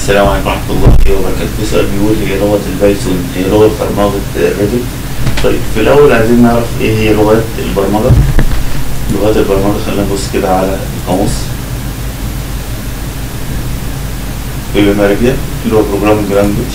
السلام عليكم ورحمة الله وبركاته في سؤال بيقول هي لغة البايثون هي لغة برمجة ريفت طيب في الأول عايزين نعرف إيه هي لغات البرمجة لغات البرمجة خلينا نبص كده على القاموس بالمارجيا اللي هو بروجرامينج لانجوج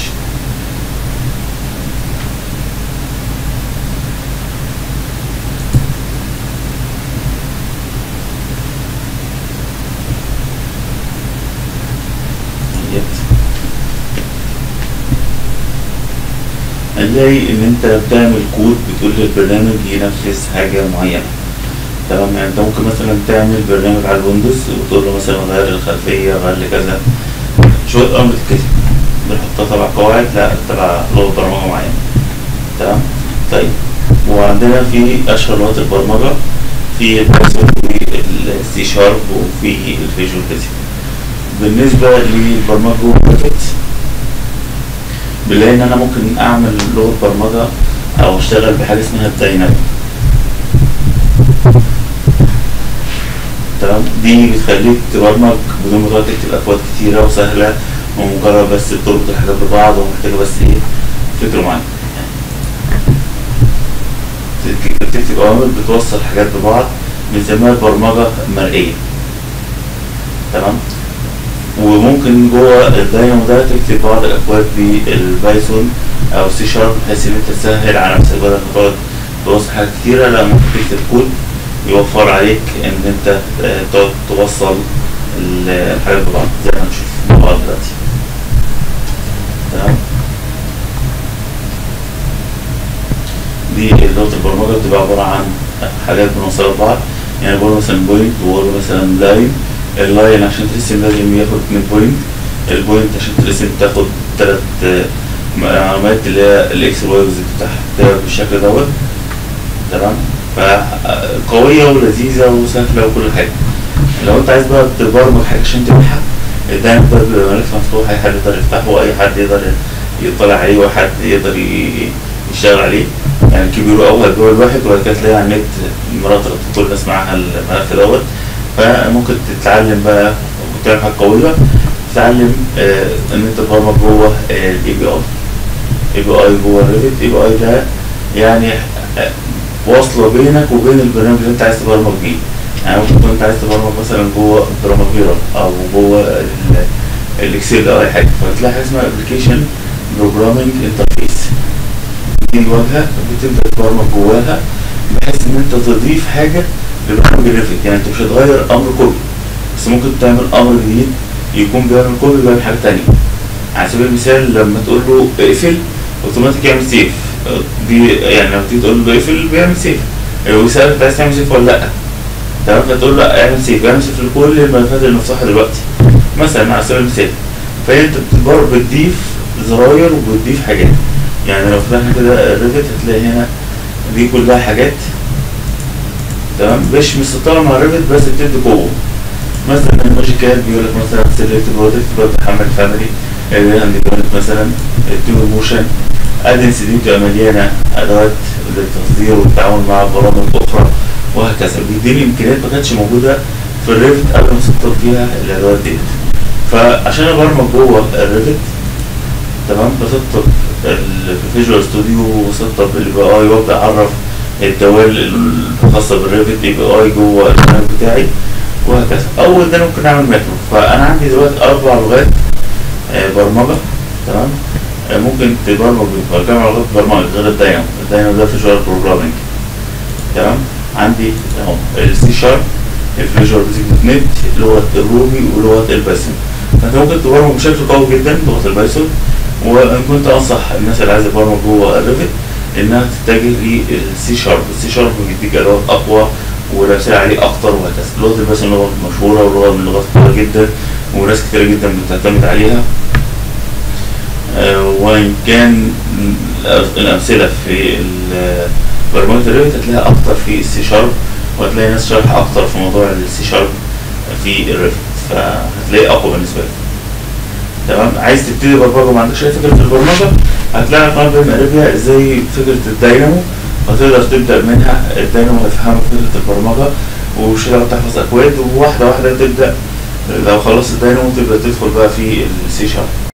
هنلاقي ان انت بتعمل كود بتقول للبرنامج ينفذ حاجة معينة تمام يعني انت ممكن مثلا تعمل برنامج على الويندوز وتقول له مثلا غير الخلفية غير لي كذا شوية امر تتكتب بنحطها تبع قواعد لا تبع لغة برمجة معينة تمام طيب وعندنا في اشهر لغات البرمجة في البايثون والسي شارب وفي الفيجوال بيزك بالنسبة للبرمجة بروجكت بنلاقي ان انا ممكن اعمل لغه برمجه او اشتغل بحاجه اسمها الدايناميك تمام دي بتخليك تبرمج بدون ما تقعد تكتب اكواد كتيره وسهله ومجرد بس بتربط الحاجات ببعض ومحتاجه بس ايه فكر معين بتكتب اوامر بتوصل حاجات ببعض بنسميها البرمجه مرئيه تمام وممكن جوه الداينامو ده تكتب بعض الاكواد بالبايثون او سي شارب بحيث ان انت تسهل على نفسك بدل ما تقعد توصل حاجات كتيرة لا ممكن تكتب كود يوفر عليك ان انت تقعد توصل الحاجات ببعض زي ما هنشوف مع بعض دلوقتي تمام دي لغة البرمجة بتبقى عبارة عن حاجات بنوصلها ببعض يعني بقول مثلا بوينت وبقول مثلا لاين اللاين عشان ترسم لازم ياخد 2 بوينت البوينت عشان ترسم تاخد تلات معلومات اللي هي الاكس واي والزد بتاعها بالشكل دوت تمام فقوية ولذيذة وسهلة وكل حاجة لو انت عايز بقى تبرمج حاجة عشان تبيعها الدايم ده بيبقى ملف مفتوح اي حد يقدر يفتحه واي حد يقدر يطلع عليه وحد يقدر يشتغل عليه يعني كبير او هتبيعه الواحد وبعد كده تلاقيه على النت مرات كل الناس معاها الملف دوت فممكن تتعلم بقى وتعمل حاجه قويه تتعلم آه ان انت تبرمج جوه الاي بي اي اي بي اي جوه الريفت اي بي اي ده يعني آه واصله بينك وبين البرنامج اللي انت عايز تبرمج بيه يعني ممكن تكون انت عايز تبرمج مثلا جوه برامافيرا او جوه الاكسل او اي حاجه فتلاقي حاجه اسمها ابلكيشن بروجرامينج انترفيس دي الواجهه بتبدا تبرمج جواها بحيث ان انت تضيف حاجه لبرنامج الريفت يعني انت مش هتغير امر كله بس ممكن تعمل امر جديد يكون بيعمل كله بيعمل حاجه تانية على سبيل المثال لما تقول له اقفل اوتوماتيك يعمل سيف دي يعني لما تيجي تقول له اقفل بيعمل سيف ويسالك انت عايز تعمل سيف ولا لا تمام فتقول له اعمل سيف اعمل سيف لكل الملفات اللي مفتوحه دلوقتي مثلا على سبيل المثال فانت بتضيف زراير وبتضيف حاجات يعني لو فتحنا كده الريفت هتلاقي هنا دي كلها حاجات تمام مش مسطره مع الريفت بس بتدي قوه مثلا الماجيكال بيقول لك مثلا سيلكت برودكت بقى تحمل فاميلي اللي مثلا التو موشن ادنس دي بتبقى مليانه ادوات للتصدير والتعامل مع برامج اخرى وهكذا بيديني امكانيات ما كانتش موجوده في الريفت قبل ما اسطر فيها الادوات ديت فعشان ابرمج جوه الريفت تمام بسطب الفيجوال ستوديو وسطب الاي بي اي وابدا اعرف الدوال الخاصة بالريفت اي بي اي جوه البرنامج بتاعي وهكذا اول ده ممكن اعمل ماكرو فانا عندي دلوقتي اربع لغات آه برمجة تمام آه ممكن تبرمج بجمع لغات برمجة غير الداينامو الداينامو ده فيجوال بروجرامينج تمام عندي اهو السي شارب الفيجوال بيزك دوت نت لغة الروبي ولغة البايثون فانت ممكن تبرمج بشكل قوي جدا لغة البايثون وان كنت انصح الناس اللي عايزه تبرمج جوه الريفت انها تتجه للسي شارب السي شارب بيديك ادوات اقوى والامثله عليه اكتر وهكذا لغه البايثون لغه مشهوره ولغه من اللغات كتيره جدا وناس كتيره جدا بتعتمد عليها آه وان كان الامثله في برمجه الريفت هتلاقيها اكتر في السي شارب وهتلاقي ناس شرح اكتر في موضوع السي شارب في الريفت فهتلاقيه اقوى بالنسبه لك تمام عايز تبتدي برمجه ما عندكش اي فكره في البرمجه هتلاقي قناه بمقربها زي فكره الداينامو فتقدر تبدا منها الداينامو هيفهمك فكره البرمجه ومش هتقعد تحفظ اكواد وواحده واحده تبدا لو خلصت الداينامو تبدأ تدخل بقى في السي شارب